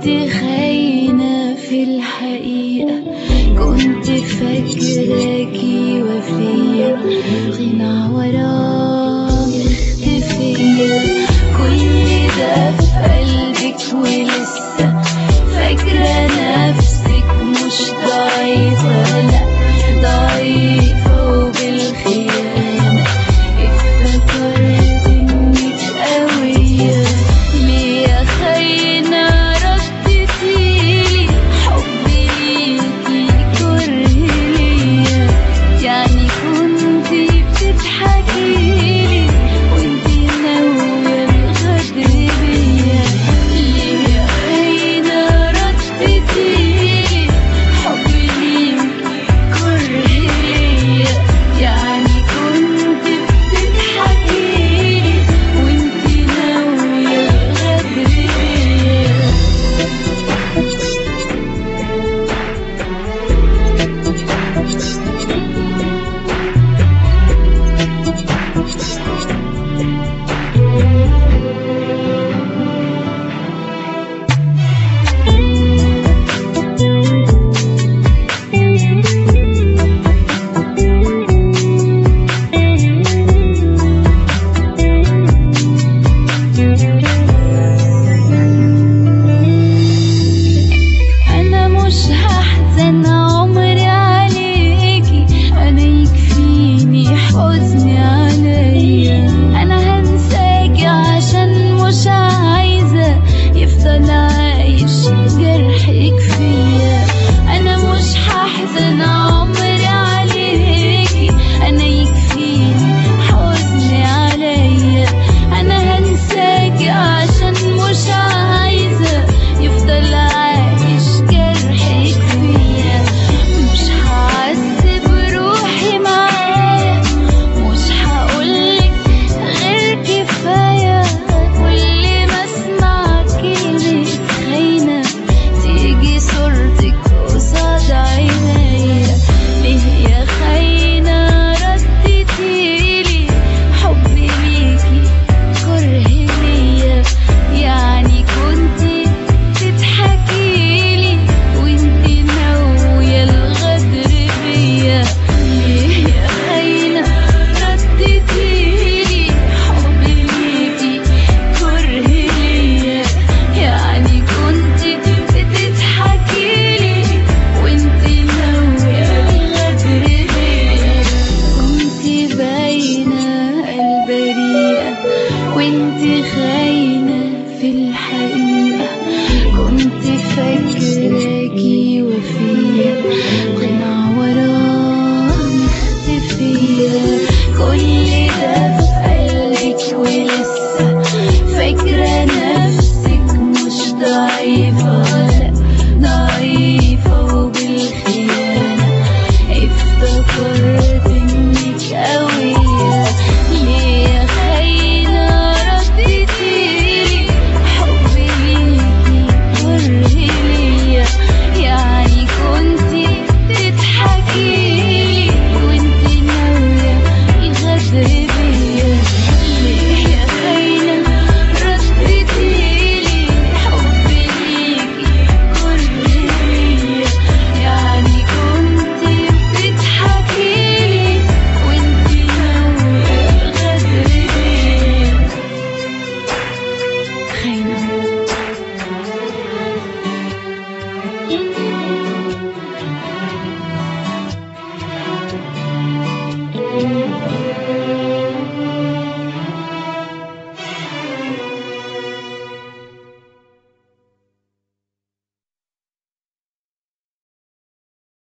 كنت خاينة في الحقيقة كنت فاكراكي وفية غنى وراه مختفية كل ده في قلبك ولسه فاكرة نفسك مش ضعيفة لأ ضعيفة وبالخيانة افتكرت انك قوية ليه يا خاينة ردتيلي حبي ليكي كره ليا يعني كنتي بتضحكيلي وانتي ناوية الغدر بيا ليه يا خاينة ردتيلي حبي ليكي كره ليا يعني كنت بتضحكيلي وانتي ناوية الغدر بيا انا مش هحزن عمري عليكي انا يكفيني حزني عليا انا هنساكي عشان مش عايزه يفضل عايش جرحك فيا انا مش هحزن عمري عليكي انا يكفيني حزني عليا انا هنساكي عشان مش عايزه يفضل عايش جرحك فيا مش هعذب روحي معاه مش هقولك غير كفاية كل ما اسمع كلمة خاينة تيجي صورتك قصاد عينيا ليه يا خاينة ردتيلي حبي ليكي كره ليا يعني كنتي تضحكيلي وانتي ناوية الغدر بيا ليه يا خاينة ردتيلي حبي ليكي كره ليا يعني كنتي بتضحكيلي وانتي ناوية الغدر بيا كنتي باينة البريئة وانتي خاينة في الحقيقة كنت فاكراكي